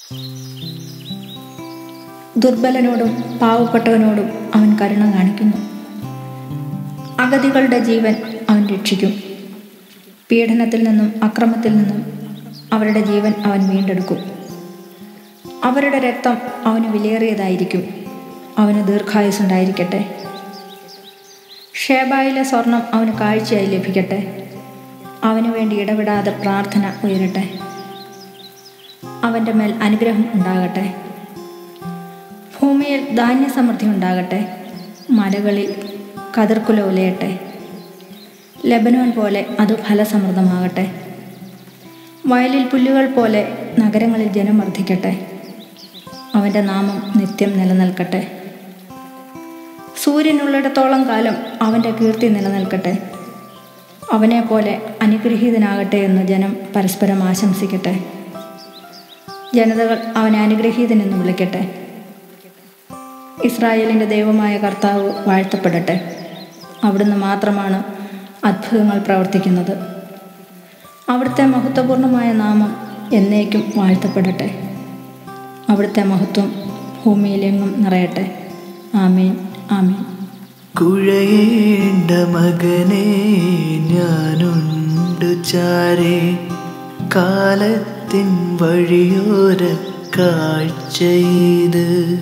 ദുർബലനോടും പാവപ്പെട്ടവനോടും അവൻ കരുണ കാണിക്കുന്നു അഗതികളുടെ ജീവൻ അവൻ രക്ഷിക്കും പീഡനത്തിൽ നിന്നും അക്രമത്തിൽ നിന്നും അവരുടെ ജീവൻ അവൻ വീണ്ടെടുക്കും അവരുടെ രക്തം അവന് വിലയേറിയതായിരിക്കും അവന് ദീർഘായുസുണ്ടായിരിക്കട്ടെ ഷേബായിലെ സ്വർണം അവന് കാഴ്ചയായി ലഭിക്കട്ടെ അവന് വേണ്ടി ഇടപെടാതെ പ്രാർത്ഥന ഉയരട്ടെ അവൻ്റെ മേൽ അനുഗ്രഹം ഉണ്ടാകട്ടെ ഭൂമിയിൽ ധാന്യസമൃദ്ധി ഉണ്ടാകട്ടെ മലകളിൽ കതിർക്കുല ഉലയട്ടെ ലബനോൻ പോലെ അത് ഫലസമൃദ്ധമാകട്ടെ വയലിൽ പുല്ലുകൾ പോലെ നഗരങ്ങളിൽ ജനം വർദ്ധിക്കട്ടെ അവൻ്റെ നാമം നിത്യം നിലനിൽക്കട്ടെ സൂര്യനുള്ളിടത്തോളം കാലം അവൻ്റെ കീർത്തി നിലനിൽക്കട്ടെ അവനെ പോലെ അനുഗ്രഹീതനാകട്ടെ എന്ന് ജനം പരസ്പരം ആശംസിക്കട്ടെ ജനതകൾ അവനെ അനുഗ്രഹീതനെന്ന് വിളിക്കട്ടെ ഇസ്രായേലിൻ്റെ ദൈവമായ കർത്താവ് വാഴ്ത്തപ്പെടട്ടെ അവിടുന്ന് മാത്രമാണ് അത്ഭുതങ്ങൾ പ്രവർത്തിക്കുന്നത് അവിടുത്തെ മഹത്വപൂർണമായ നാമം എന്നേക്കും വാഴ്ത്തപ്പെടട്ടെ അവിടുത്തെ മഹത്വം ഭൂമിയിലെങ്ങും നിറയട്ടെ ആമേൻ ആമേൻ കുഴയേണ്ട മകനെ ഞാനുണ്ട് ചാരേ കാലത്തിൻ വഴിയോര കാഴ്ചയത്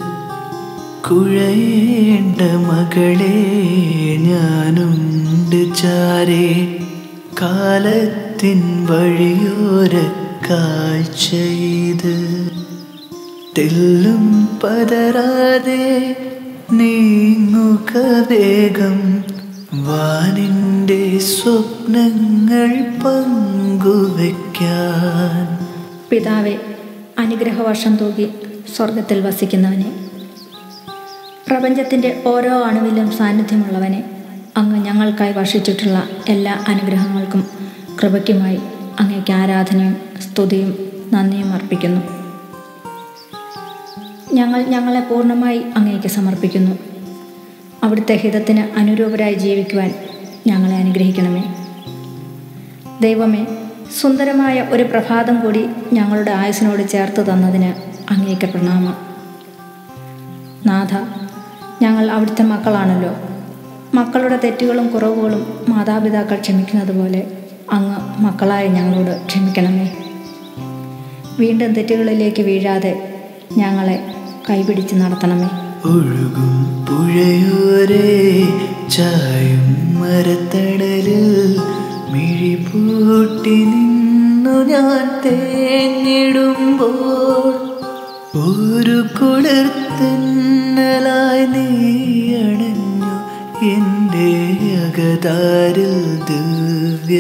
കുഴയേണ്ട മകളെ ഞാനുണ്ട് ചാരേ കാലത്തിൻ വഴിയോര കാഴ്ചയത് തെല്ലും പതരാതെ നീങ്ങുക വേഗം വാനിൻ്റെ സ്വപ്നങ്ങൾ പങ്കുവയ്ക്കാൻ പിതാവെ അനുഗ്രഹവർഷം തൂകി സ്വർഗത്തിൽ വസിക്കുന്നവനെ പ്രപഞ്ചത്തിൻ്റെ ഓരോ അണുവിലും സാന്നിധ്യമുള്ളവനെ അങ്ങ് ഞങ്ങൾക്കായി വർഷിച്ചിട്ടുള്ള എല്ലാ അനുഗ്രഹങ്ങൾക്കും കൃപയ്ക്കുമായി അങ്ങേക്ക് ആരാധനയും സ്തുതിയും നന്ദിയും അർപ്പിക്കുന്നു ഞങ്ങൾ ഞങ്ങളെ പൂർണ്ണമായി അങ്ങേക്ക് സമർപ്പിക്കുന്നു അവിടുത്തെ ഹിതത്തിന് അനുരൂപരായി ജീവിക്കുവാൻ ഞങ്ങളെ അനുഗ്രഹിക്കണമേ ദൈവമേ സുന്ദരമായ ഒരു പ്രഭാതം കൂടി ഞങ്ങളുടെ ആയുസിനോട് ചേർത്ത് തന്നതിന് അങ്ങേക്ക് പ്രണാമം നാഥ ഞങ്ങൾ അവിടുത്തെ മക്കളാണല്ലോ മക്കളുടെ തെറ്റുകളും കുറവുകളും മാതാപിതാക്കൾ ക്ഷമിക്കുന്നത് പോലെ അങ്ങ് മക്കളായ ഞങ്ങളോട് ക്ഷമിക്കണമേ വീണ്ടും തെറ്റുകളിലേക്ക് വീഴാതെ ഞങ്ങളെ കൈപിടിച്ച് നടത്തണമേ ഒഴുകും പുഴയോരേ ചായും മരത്തണലിൽ മിഴിപൂട്ടി നിന്നു ഞാൻ തേങ്ങിടുമ്പോൾ ഒരു കുളിർത്തന്നലായി നീ അണഞ്ഞു എൻ്റെ അകതാരിൽ ദിവ്യ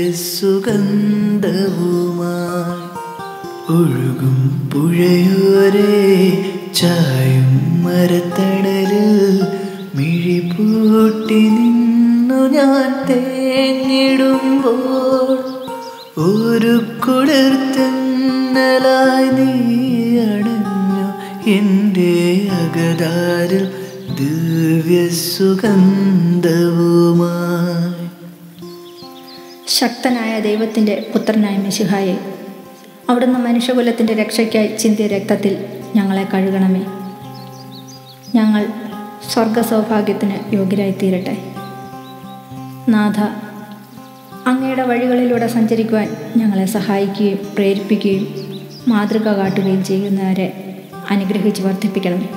സുഗന്ധവുമായി ഒഴുകും പുഴയോരേ ചായും മരത്തണലിൽ മിഴിപൂട്ടി നിന്നു ഞാൻ തേങ്ങിടുമ്പോൾ ഒരു കുളിർത്തന്നലായി നീ അണഞ്ഞു എൻ്റെ അകതാരിൽ ദിവ്യ സുഗന്ധവുമായി ശക്തനായ ദൈവത്തിൻ്റെ പുത്രനായ മെശിഹായെ അവിടുന്ന് മനുഷ്യകുലത്തിൻ്റെ രക്ഷയ്ക്കായി ചിന്തിയ രക്തത്തിൽ ഞങ്ങളെ കഴുകണമേ ഞങ്ങൾ സ്വർഗ സൗഭാഗ്യത്തിന് യോഗ്യരായി തീരട്ടെ നാഥ അങ്ങയുടെ വഴികളിലൂടെ സഞ്ചരിക്കുവാൻ ഞങ്ങളെ സഹായിക്കുകയും പ്രേരിപ്പിക്കുകയും മാതൃക കാട്ടുകയും ചെയ്യുന്നവരെ അനുഗ്രഹിച്ച് വർദ്ധിപ്പിക്കണമേ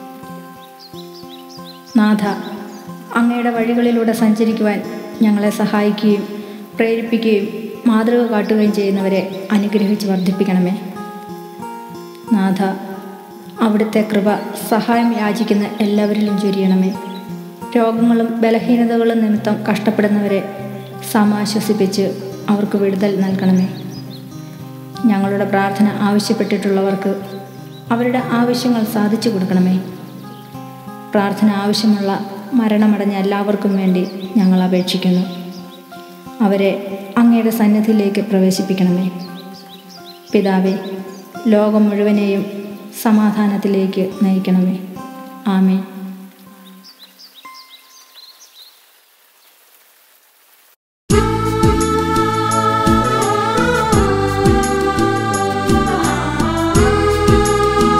നാഥ അങ്ങയുടെ വഴികളിലൂടെ സഞ്ചരിക്കുവാൻ ഞങ്ങളെ സഹായിക്കുകയും പ്രേരിപ്പിക്കുകയും മാതൃക കാട്ടുകയും ചെയ്യുന്നവരെ അനുഗ്രഹിച്ച് വർദ്ധിപ്പിക്കണമേ നാഥ അവിടുത്തെ കൃപ സഹായം യാചിക്കുന്ന എല്ലാവരിലും ചൊരിയണമേ രോഗങ്ങളും ബലഹീനതകളും നിമിത്തം കഷ്ടപ്പെടുന്നവരെ സമാശ്വസിപ്പിച്ച് അവർക്ക് വിടുതൽ നൽകണമേ ഞങ്ങളുടെ പ്രാർത്ഥന ആവശ്യപ്പെട്ടിട്ടുള്ളവർക്ക് അവരുടെ ആവശ്യങ്ങൾ സാധിച്ചു കൊടുക്കണമേ പ്രാർത്ഥന ആവശ്യമുള്ള മരണമടഞ്ഞ എല്ലാവർക്കും വേണ്ടി ഞങ്ങൾ അപേക്ഷിക്കുന്നു അവരെ അങ്ങയുടെ സന്നിധിയിലേക്ക് പ്രവേശിപ്പിക്കണമേ പിതാവേ ലോകം മുഴുവനെയും സമാധാനത്തിലേക്ക് നയിക്കണമേ ആമേ ആ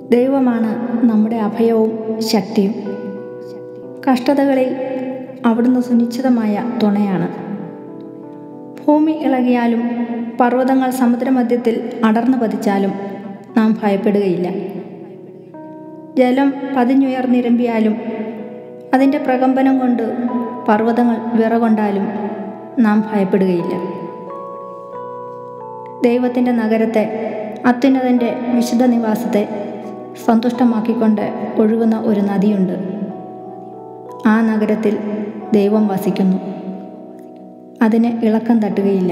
ദൈവമാണ് നമ്മുടെ അഭയവും ശക്തിയും കഷ്ടതകളിൽ അവിടുന്ന് സുനിശ്ചിതമായ തുണയാണ് ഭൂമി ഇളകിയാലും പർവ്വതങ്ങൾ സമുദ്രമധ്യത്തിൽ അടർന്നു പതിച്ചാലും നാം ഭയപ്പെടുകയില്ല ജലം പതിഞ്ഞുയർന്നിരമ്പിയാലും അതിൻ്റെ പ്രകമ്പനം കൊണ്ട് പർവ്വതങ്ങൾ വിറകൊണ്ടാലും നാം ഭയപ്പെടുകയില്ല ദൈവത്തിൻ്റെ നഗരത്തെ അത്യുന്നതൻ്റെ വിശുദ്ധ നിവാസത്തെ സന്തുഷ്ടമാക്കിക്കൊണ്ട് ഒഴുകുന്ന ഒരു നദിയുണ്ട് ആ നഗരത്തിൽ ദൈവം വസിക്കുന്നു അതിന് ഇളക്കം തട്ടുകയില്ല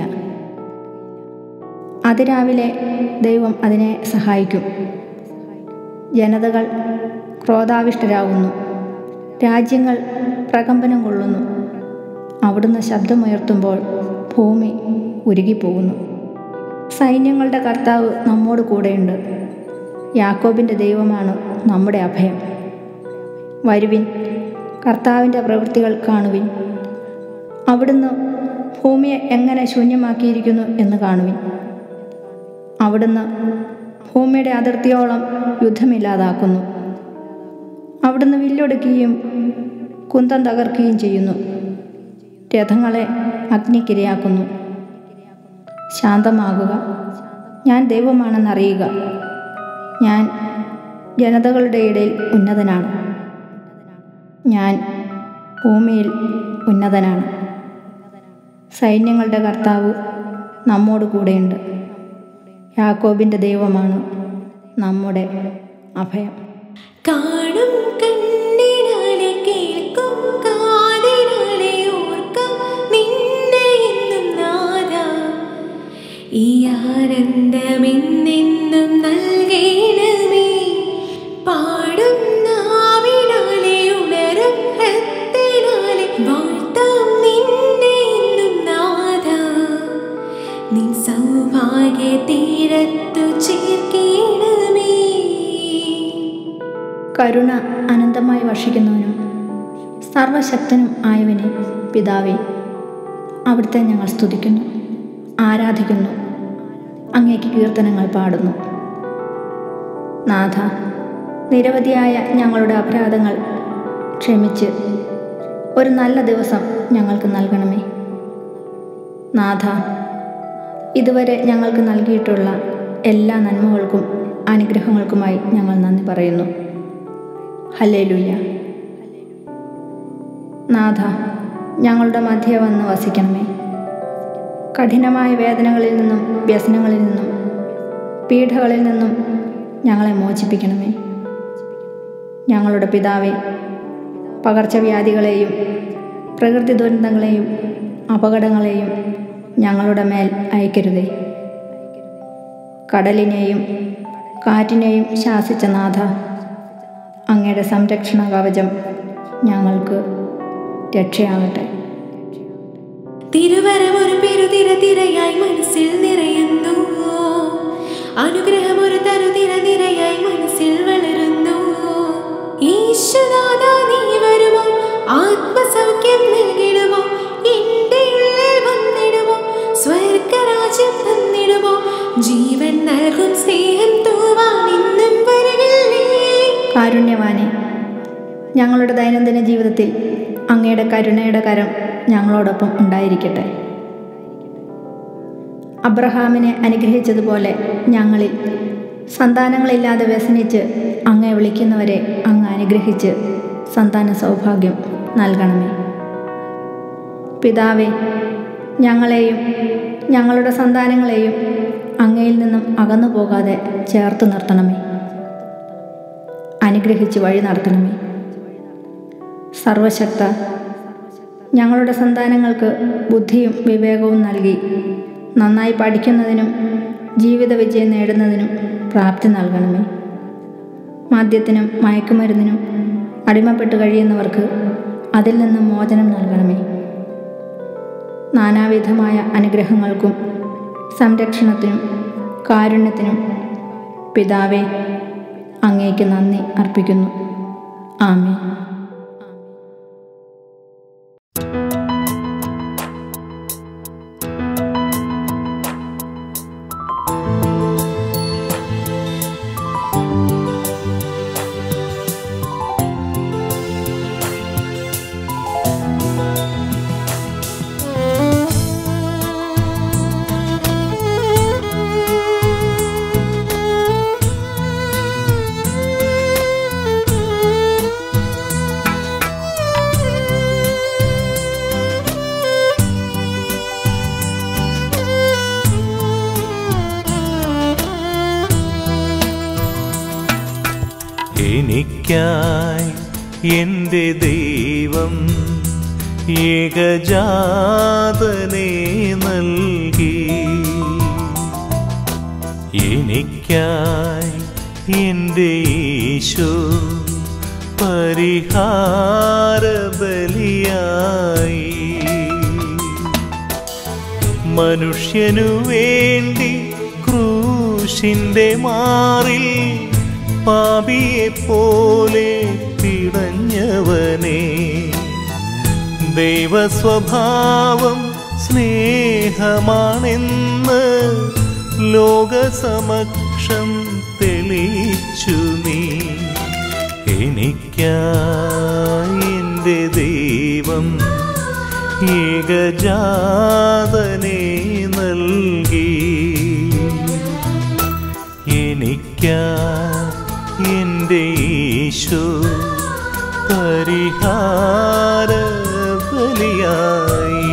അതിരാവിലെ ദൈവം അതിനെ സഹായിക്കും ജനതകൾ ക്രോധാവിഷ്ടരാകുന്നു രാജ്യങ്ങൾ പ്രകമ്പനം കൊള്ളുന്നു അവിടുന്ന് ശബ്ദമുയർത്തുമ്പോൾ ഭൂമി ഉരുകിപ്പോകുന്നു സൈന്യങ്ങളുടെ കർത്താവ് നമ്മോട് കൂടെയുണ്ട് യാക്കോബിൻ്റെ ദൈവമാണ് നമ്മുടെ അഭയം വരുവിൻ കർത്താവിൻ്റെ പ്രവൃത്തികൾ കാണുവിൻ അവിടുന്ന് ഭൂമിയെ എങ്ങനെ ശൂന്യമാക്കിയിരിക്കുന്നു എന്ന് കാണുവിൻ അവിടുന്ന് ഭൂമിയുടെ അതിർത്തിയോളം യുദ്ധമില്ലാതാക്കുന്നു അവിടുന്ന് വില്ലൊടുക്കുകയും കുന്തം തകർക്കുകയും ചെയ്യുന്നു രഥങ്ങളെ അഗ്നിക്കിരയാക്കുന്നു ശാന്തമാകുക ഞാൻ ദൈവമാണെന്നറിയുക ഞാൻ ജനതകളുടെ ഇടയിൽ ഉന്നതനാണ് ഞാൻ ഭൂമിയിൽ ഉന്നതനാണ് സൈന്യങ്ങളുടെ കർത്താവ് നമ്മോട് കൂടെയുണ്ട് യാക്കോബിൻ്റെ ദൈവമാണ് നമ്മുടെ അഭയം കാണും കണ്ണിനാലെ കേൾക്കും കാതിനാലെ ഓർക്കാം നിന്നെ എന്നും നാഥ ഈ ആനന്ദമെന്നെന്നും നൽകണമേ പാടും നാവിനാലെ ഉണരും ഹൃത്തിനാലെ വാഴ്ത്താം നിന്നെ എന്നും നാഥ നിൻ സൗഭാഗ്യ തീരത്തു ചേർക്കണമേ കരുണ അനന്തമായി വർഷിക്കുന്നവനും സർവശക്തനും ആയവനെ പിതാവേ അവിടുത്തെ ഞങ്ങൾ സ്തുതിക്കുന്നു ആരാധിക്കുന്നു അങ്ങേക്ക് കീർത്തനങ്ങൾ പാടുന്നു നാഥ നിരവധിയായ ഞങ്ങളുടെ അപരാധങ്ങൾ ക്ഷമിച്ച് ഒരു നല്ല ദിവസം ഞങ്ങൾക്ക് നൽകണമേ നാഥ ഇതുവരെ ഞങ്ങൾക്ക് നൽകിയിട്ടുള്ള എല്ലാ നന്മകൾക്കും അനുഗ്രഹങ്ങൾക്കുമായി ഞങ്ങൾ നന്ദി പറയുന്നു ഹല്ലേലൂയ നാഥ ഞങ്ങളുടെ മധ്യ വന്ന് വസിക്കണമേ കഠിനമായ വേദനകളിൽ നിന്നും വ്യസനങ്ങളിൽ നിന്നും പീഡകളിൽ നിന്നും ഞങ്ങളെ മോചിപ്പിക്കണമേ ഞങ്ങളുടെ പിതാവേ പകർച്ചവ്യാധികളെയും പ്രകൃതി ദുരന്തങ്ങളെയും അപകടങ്ങളെയും ഞങ്ങളുടെ മേൽ അയക്കരുതേ കടലിനെയും കാറ്റിനെയും ശാസിച്ച നാഥ അങ്ങയുടെ സംരക്ഷണ കവചം ഞങ്ങൾക്ക് രക്ഷയാകട്ടെ തിരുവരം ഒരു പെരുതിര തിരയായി മനസ്സിൽ നിറയുന്നു അനുഗ്രഹം ഒരു തരുതിര നിരയായി മനസ്സിൽ വളരുന്നു ഈശ്വനാഥ നീ വരുമോ ആത്മസൗഖ്യം നൽകിടുമോ എന്റെ ഉള്ളിൽ വന്നിടുമോ സ്വർഗരാജ്യം തന്നിടുമോ ജീവൻ നൽകും സ്നേഹം തൂവാൻ ഇന്നും വരവില്ലേ കാരുണ്യവാനെ ഞങ്ങളുടെ ദൈനംദിന ജീവിതത്തിൽ അങ്ങയുടെ കരുണയുടെ കരം ഞങ്ങളോടൊപ്പം ഉണ്ടായിരിക്കട്ടെ അബ്രഹാമിനെ അനുഗ്രഹിച്ചതുപോലെ ഞങ്ങളിൽ സന്താനങ്ങളില്ലാതെ വ്യസനിച്ച് അങ്ങയെ വിളിക്കുന്നവരെ അങ്ങ് അനുഗ്രഹിച്ച് സന്താന സൗഭാഗ്യം നൽകണമേ പിതാവേ ഞങ്ങളെയും ഞങ്ങളുടെ സന്താനങ്ങളെയും അങ്ങയിൽ നിന്നും അകന്നു പോകാതെ ചേർത്ത് നിർത്തണമേ അനുഗ്രഹിച്ച് വഴി നടത്തണമേ സർവശക്ത ഞങ്ങളുടെ സന്താനങ്ങൾക്ക് ബുദ്ധിയും വിവേകവും നൽകി നന്നായി പഠിക്കുന്നതിനും ജീവിത വിജയം നേടുന്നതിനും പ്രാപ്തി നൽകണമേ മദ്യത്തിനും മയക്കുമരുന്നിനും അടിമപ്പെട്ട് കഴിയുന്നവർക്ക് അതിൽ നിന്നും മോചനം നൽകണമേ നാനാവിധമായ അനുഗ്രഹങ്ങൾക്കും സംരക്ഷണത്തിനും കാരുണ്യത്തിനും പിതാവേ അങ്ങേക്ക് നന്ദി അർപ്പിക്കുന്നു ആമേ എനിക്കായി എൻ്റെ ദൈവം ഏകജാതനെ നൽകി എനിക്കായി എൻ്റെ ഈശോ പരിഹാര ബലിയായി മനുഷ്യനു വേണ്ടി ക്രൂശിന്റെ മാറിൽ പാപിയെ പോലെ പിടഞ്ഞവനെ ദൈവസ്വഭാവം സ്നേഹമാണെന്ന് ലോകസമക്ഷം തെളിയിച്ചു നീ എനിക്കായി എൻ്റെ ദൈവം ഏകജാതനെ നൽകി എനിക്കാ എൻ്റെ ഈശോ പരിഹാര ബലിയായി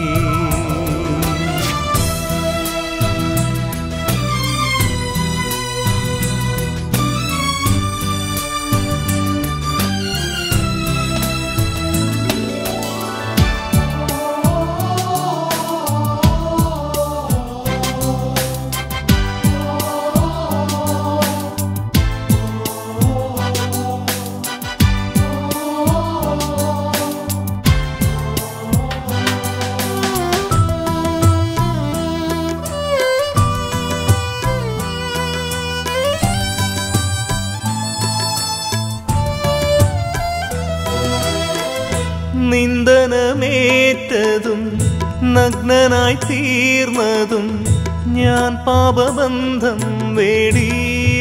നിന്ദനമേറ്റതും നഗ്നനായി തീർന്നതും ഞാൻ പാപബന്ധം വേടിയ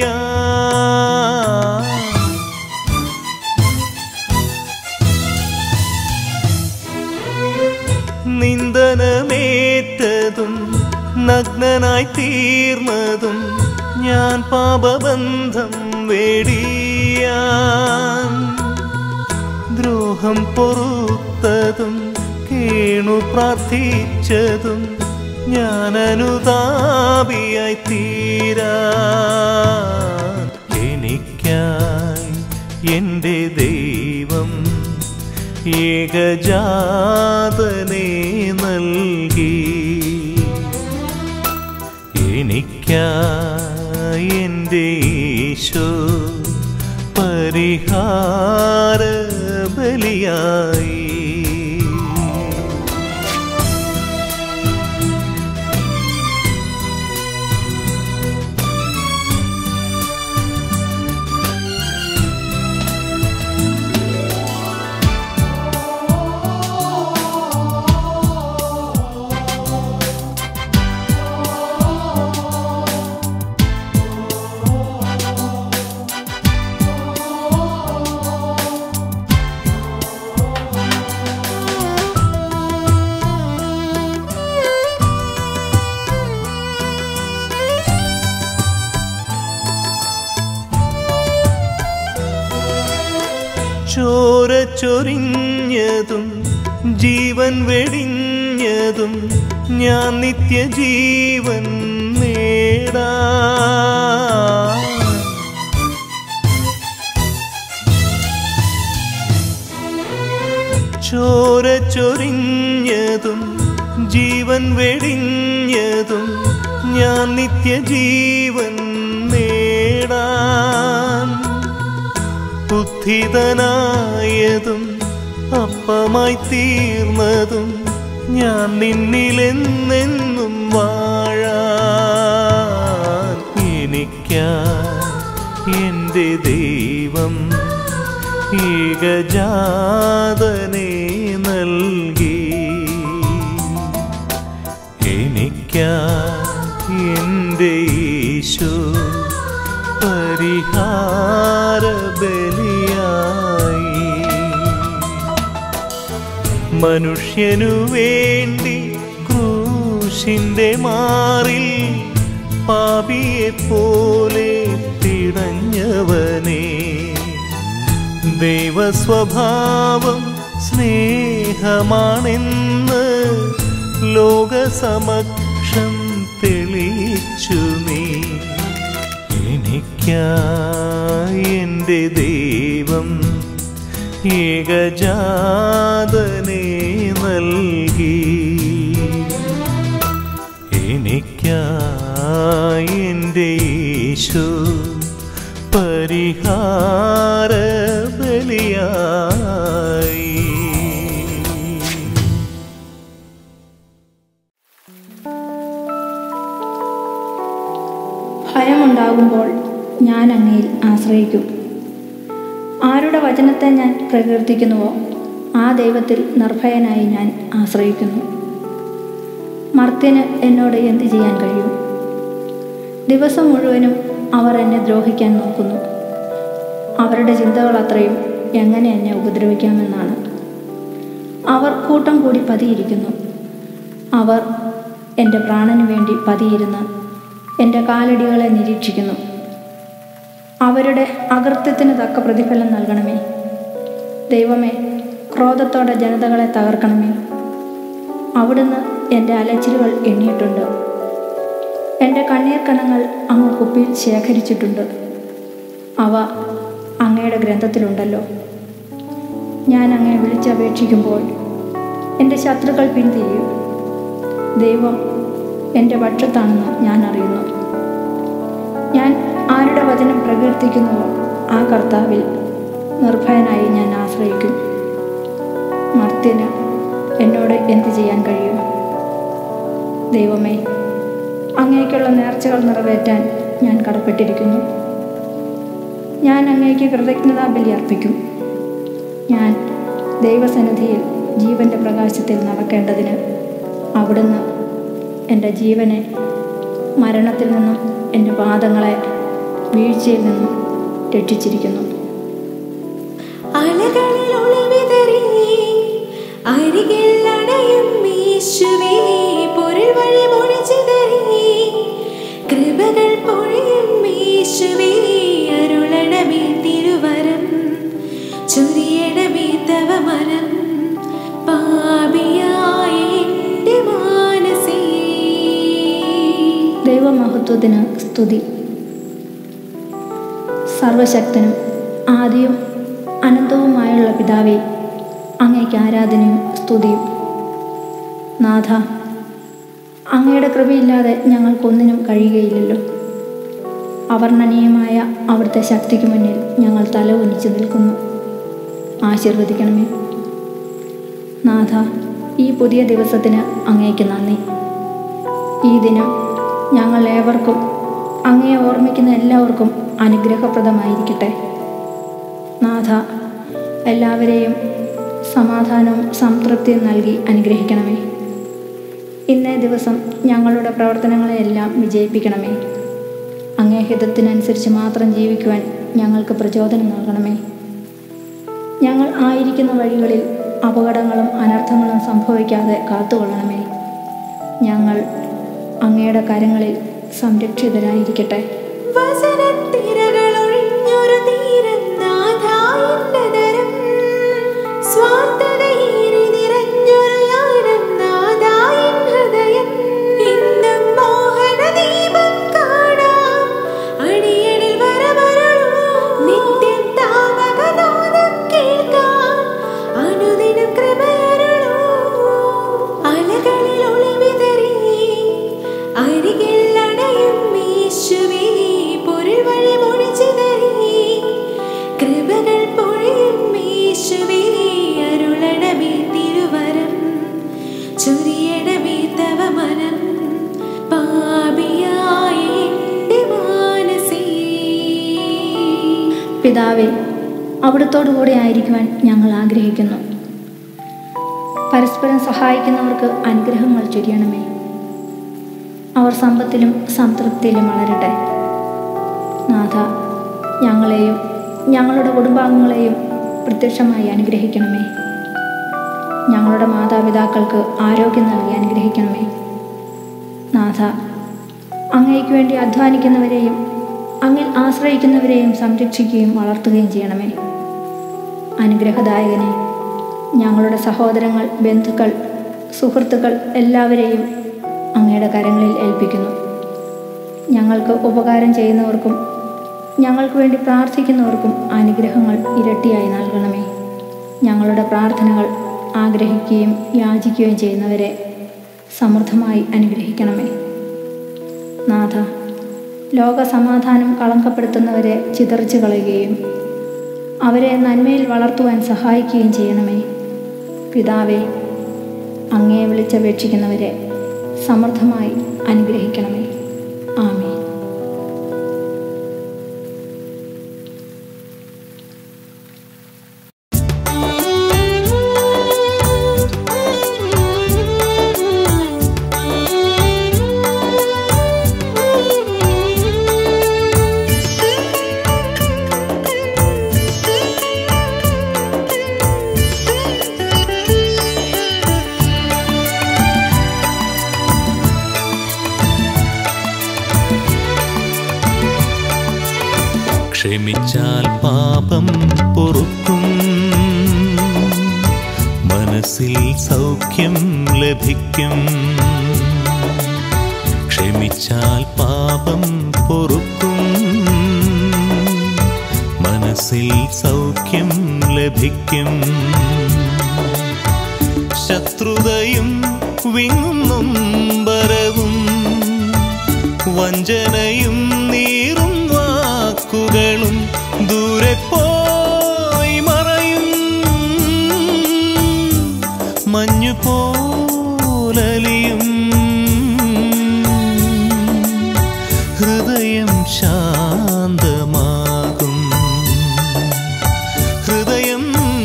നിന്ദനമേറ്റതും നഗ്നനായി തീർന്നതും ഞാൻ പാപബന്ധം വേടിയാൻ ദ്രോഹം പൊറുത്തതും കേണു പ്രാർത്ഥിച്ചതും ഞാൻ അനുതാപിയായി തീരാ എനിക്കായി എൻ്റെ ദൈവം ഏകജാതനെ നൽകി എനിക്കായി എൻ്റെ ഈശോ പരിഹാര ബലിയായി ചോര ചൊരിഞ്ഞതും ജീവൻ വെടിഞ്ഞതും ഞാൻ നിത്യജീവൻ നേടാ ചോര ചൊരിഞ്ഞതും ജീവൻ വെടിഞ്ഞതും ഞാൻ നിത്യജീവൻ നേടാൻ ബുദ്ധിതനായതും അപ്പമായി തീർന്നതും ഞാൻ നിന്നിലെന്നെന്നും വാഴാൻ എനിക്കാ എൻ്റെ ദൈവം ഏകജാതനെ നൽകി എനിക്കാ എൻ്റെ ഈശോ പരിഹാര ബലിയായി മനുഷ്യനു വേണ്ടി ക്രൂശിന്റെ മാറിൽ പാപിയെ പോലെ പിടഞ്ഞവനെ ദൈവസ്വഭാവം സ്നേഹമാണെന്ന് ലോകസമക്ഷം തെളിയിച്ചു നീ എനിക്കായി എൻ്റെ ദൈവം ദൈവം ഏകജാതനെ നൽകി എനിക്കായി എൻ്റെ യേശു പരിഹാര ബലിയായി ഭയമുണ്ടാകുമ്പോൾ ഞാൻ അങ്ങയിൽ ആശ്രയിക്കും ആരുടെ വചനത്തെ ഞാൻ പ്രകീർത്തിക്കുന്നുവോ ആ ദൈവത്തിൽ നിർഭയനായി ഞാൻ ആശ്രയിക്കുന്നു മർത്യന് എന്നോട് എന്ത് ചെയ്യാൻ കഴിയും ദിവസം മുഴുവനും അവർ എന്നെ ദ്രോഹിക്കാൻ നോക്കുന്നു അവരുടെ ചിന്തകൾ അത്രയും എങ്ങനെ എന്നെ ഉപദ്രവിക്കാമെന്നാണ് അവർ കൂട്ടം കൂടി പതിയിരിക്കുന്നു അവർ എൻ്റെ പ്രാണന് വേണ്ടി പതിയിരുന്ന് എൻ്റെ കാലടികളെ നിരീക്ഷിക്കുന്നു അവരുടെ അകൃത്യത്തിന് തക്ക പ്രതിഫലം നൽകണമേ ദൈവമേ ക്രോധത്തോടെ ജനതകളെ തകർക്കണമേ അവിടുന്ന് എൻ്റെ അലച്ചിലുകൾ എണ്ണിയിട്ടുണ്ട് എൻ്റെ കണ്ണീർ കണങ്ങൾ അങ്ങ് കുപ്പിയിൽ ശേഖരിച്ചിട്ടുണ്ട് അവ അങ്ങയുടെ ഗ്രന്ഥത്തിലുണ്ടല്ലോ ഞാൻ അങ്ങേ വിളിച്ചപേക്ഷിക്കുമ്പോൾ എൻ്റെ ശത്രുക്കൾ പിന്തിരിയും ദൈവം എൻ്റെ പക്ഷത്താണെന്ന് ഞാൻ അറിയുന്നു ഞാൻ ആരുടെ വചനം പ്രകീർത്തിക്കുന്നുവോ ആ കർത്താവിൽ നിർഭയനായി ഞാൻ ആശ്രയിക്കും മർത്യന് എന്നോട് എന്ത് ചെയ്യാൻ കഴിയും ദൈവമേ അങ്ങേക്കുള്ള നേർച്ചകൾ നിറവേറ്റാൻ ഞാൻ കടപ്പെട്ടിരിക്കുന്നു ഞാൻ അങ്ങേക്ക് കൃതജ്ഞതാ ബലി അർപ്പിക്കും ഞാൻ ദൈവസന്നിധിയിൽ ജീവന്റെ പ്രകാശത്തിൽ നടക്കേണ്ടതിന് അവിടുന്ന് എൻ്റെ ജീവനെ മരണത്തിൽ നിന്നും എൻ്റെ പാദങ്ങളെ വീഴ്ചയിൽ നിന്നും രക്ഷിച്ചിരിക്കുന്നു അലകളിൽ ഒളിവിതറി അരികിൽ അണയും യേശുവേ പൊരുൾ വഴി മൊഴിച്ചിതറി കൃപകൾ പൊഴിയും യേശുവേ അരുളണമേ തിരുവരം ചൊരിയണമേ തവ മനം പാപിയായ എൻ്റെ മാനസേ ദൈവമഹത്വത്തിന് സ്തുതി സർവശക്തനും ആദിയും അനന്തവുമായുള്ള പിതാവേ അങ്ങേക്ക് ആരാധനയും സ്തുതിയും നാഥ അങ്ങയുടെ കൃപയില്ലാതെ ഞങ്ങൾക്കൊന്നിനും കഴിയുകയില്ലല്ലോ അവർണ്ണനീയമായ അവിടുത്തെ ശക്തിക്ക് മുന്നിൽ ഞങ്ങൾ തല ഉനിച്ചു നിൽക്കുന്നു ആശീർവദിക്കണമേ നാഥ ഈ പുതിയ ദിവസത്തിന് അങ്ങേക്ക് നന്ദി ഈ ദിനം ഞങ്ങൾ ഏവർക്കും അങ്ങയെ ഓർമ്മിക്കുന്ന എല്ലാവർക്കും അനുഗ്രഹപ്രദമായിരിക്കട്ടെ നാഥ എല്ലാവരെയും സമാധാനവും സംതൃപ്തിയും നൽകി അനുഗ്രഹിക്കണമേ ഇന്നേ ദിവസം ഞങ്ങളുടെ പ്രവർത്തനങ്ങളെയെല്ലാം വിജയിപ്പിക്കണമേ അങ്ങേ ഹിതത്തിനനുസരിച്ച് മാത്രം ജീവിക്കുവാൻ ഞങ്ങൾക്ക് പ്രചോദനം നൽകണമേ ഞങ്ങൾ ആയിരിക്കുന്ന വഴികളിൽ അപകടങ്ങളും അനർത്ഥങ്ങളും സംഭവിക്കാതെ കാത്തുകൊള്ളണമേ ഞങ്ങൾ അങ്ങയുടെ കരങ്ങളിൽ സംരക്ഷിതരായിരിക്കട്ടെ വസനത്തിരകളൊഴിഞ്ഞൊരു തീരം നാഥായിന്നതരം. സ്വാർത്ഥതയേറി നിറഞ്ഞൊരു യാനം നാഥായിൻ ഹൃദയം. ഇന്നും മോഹനദീപം കാണാം. അടിയനിൽ വരമരുളൂ. നിത്യം താവകനാദം കേൾക്കാം. അനുദിനം കൃപയരുളൂ. അലകളിൽ ഒളിവിതറി അരികിൽ അണയും യേശുവേ പൊരുൾ വഴി മൊഴിച്ചിതറി കൃപകൾ പൊഴിയും യേശുവേ അരുളണമേ തിരുവരം ചൊരിയണമേ തവ മനം പാപിയായ എൻ്റെ മാനസേ പിതാവേ അവിടുത്തോടു കൂടെ ആയിരിക്കുവാൻ ഞങ്ങൾ ആഗ്രഹിക്കുന്നു പരസ്പരം സഹായിക്കുന്നവർക്ക് അനുഗ്രഹങ്ങൾ ചൊരിയണമേ അവർ സമ്പത്തിലും സംതൃപ്തിയിലും വളരട്ടെ നാഥ ഞങ്ങളെയും ഞങ്ങളുടെ കുടുംബാംഗങ്ങളെയും പ്രത്യക്ഷമായി അനുഗ്രഹിക്കണമേ ഞങ്ങളുടെ മാതാപിതാക്കൾക്ക് ആരോഗ്യം നൽകി അനുഗ്രഹിക്കണമേ നാഥ അങ്ങയ്ക്ക് വേണ്ടി അധ്വാനിക്കുന്നവരെയും അങ്ങിൽ ആശ്രയിക്കുന്നവരെയും സംരക്ഷിക്കുകയും വളർത്തുകയും ചെയ്യണമേ അനുഗ്രഹദായകനെ ഞങ്ങളുടെ സഹോദരങ്ങൾ ബന്ധുക്കൾ സുഹൃത്തുക്കൾ എല്ലാവരെയും അങ്ങയുടെ കരങ്ങളിൽ ഏൽപ്പിക്കുന്നു ഞങ്ങൾക്ക് ഉപകാരം ചെയ്യുന്നവർക്കും ഞങ്ങൾക്ക് വേണ്ടി പ്രാർത്ഥിക്കുന്നവർക്കും അനുഗ്രഹങ്ങൾ ഇരട്ടിയായി നൽകണമേ ഞങ്ങളുടെ പ്രാർത്ഥനകൾ ആഗ്രഹിക്കുകയും യാചിക്കുകയും ചെയ്യുന്നവരെ സമൃദ്ധമായി അനുഗ്രഹിക്കണമേ നാഥ ലോക സമാധാനം കളങ്കപ്പെടുത്തുന്നവരെ ചിതറിച്ചു കളയുകയും അവരെ നന്മയിൽ വളർത്തുവാൻ സഹായിക്കുകയും ചെയ്യണമേ പിതാവേ അങ്ങയെ വിളിച്ചപേക്ഷിക്കുന്നവരെ സമൃദ്ധമായി അനുഗ്രഹിക്കണമേ ആമേ ക്ഷമിച്ചാൽ പാപം പൊറുക്കും മനസ്സിൽ സൗഖ്യം ലഭിക്കും ക്ഷമിച്ചാൽ പാപം പൊറുക്കും മനസ്സിൽ സൗഖ്യം ലഭിക്കും ശത്രുതയും വിങ്ങും നൊമ്പരവും വഞ്ചനയും നീറും വാക്കുകളും ദൂരെ പോയി മറയും മഞ്ഞു പോലലിയും ഹൃദയം ശാന്തമാകും ഹൃദയം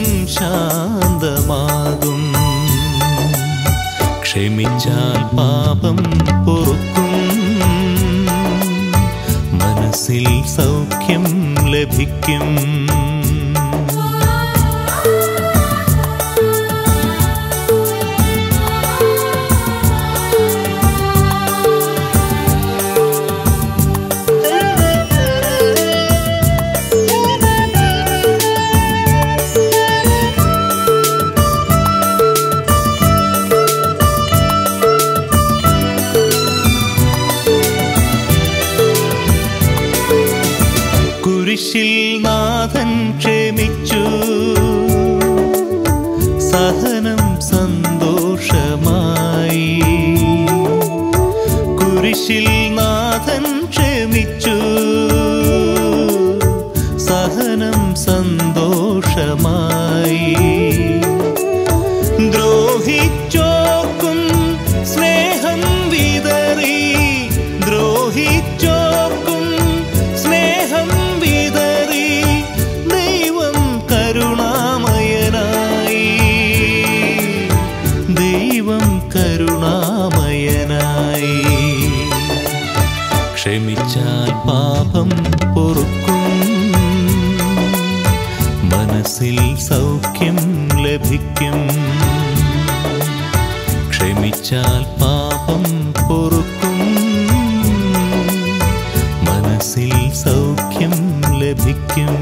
ശാന്തമാകും ക്ഷമിച്ചാൽ പാപം പൊറുക്കും മനസ്സിൽ സൗഖ്യം ലഭിക്കും കുരിശിൽ നാഥൻ ക്ഷമിച്ചു സഹനം സന്തോഷമായി കുരിശിൽ നാഥൻ ക്ഷമിച്ചു സഹനം സന്തോഷമായി ദ്രോഹിച്ചോക്കും സ്നേഹം വിതറി ദ്രോഹിച്ചോക്കും സ്നേഹം വിതറി ദൈവം കരുണാമയനായി ദൈവം കരുണാമയനായി ക്ഷമിച്ചാൽ പാപം പൊറുക്കും മനസ്സിൽ സൗഖ്യം ലഭിക്കും ക്ഷമിച്ചാൽ പാപം പൊറുക്കും മനസ്സിൽ സൗഖ്യം ലഭിക്കും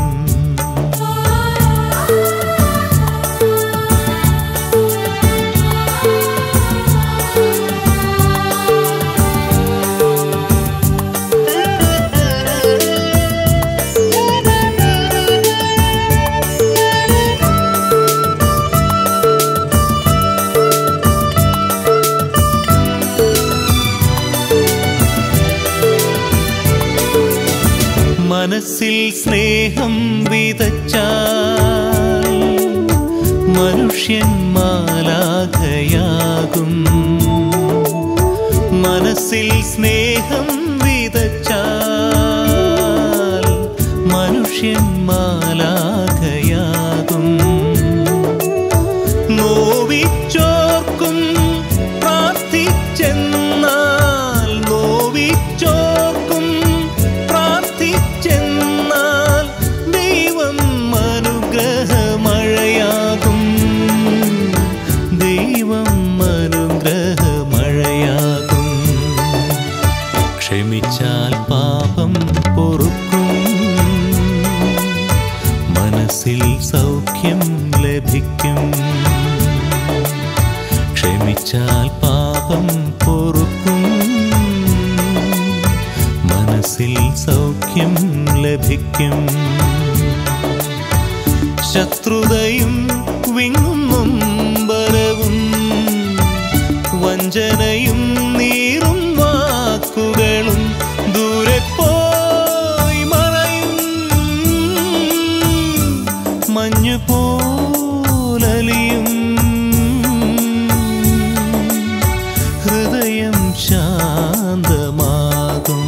മനസ്സിൽ സ്നേഹം വിതച്ചാൽ മനുഷ്യൻ മാലാഖയാകും മനസ്സിൽ സ്നേഹം വിതച്ചാൽ മനുഷ്യൻ മാലാഖയാകും നോവിച്ചോർക്കും പ്രാർത്ഥിച്ചെന്നാൽ നോവിച്ചോർക്കും പ്രാർത്ഥിച്ചെന്നാൽ ദൈവം അനുഗ്രഹമഴയാകും ദൈവം അനുഗ്രഹമഴയാകും ക്ഷമിച്ചാൽ പാപം പൊറുക്കും മനസ്സിൽ സൗഖ്യം ലഭിക്കും ക്ഷമിച്ചാൽ പാപം പൊറുക്കും മനസ്സിൽ മനസ്സിൽ സൗഖ്യം ലഭിക്കും ശത്രുതയും വിങ്ങും ബലവും വഞ്ചനയും നീറും വാക്കുകളും ദൂരെ പോയി മറയും മഞ്ഞു പോലലിയും ഹൃദയം ശാന്തമാകും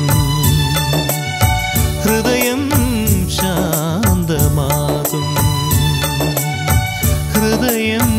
ഹൃദയം ശാന്തമാകും ഹൃദയം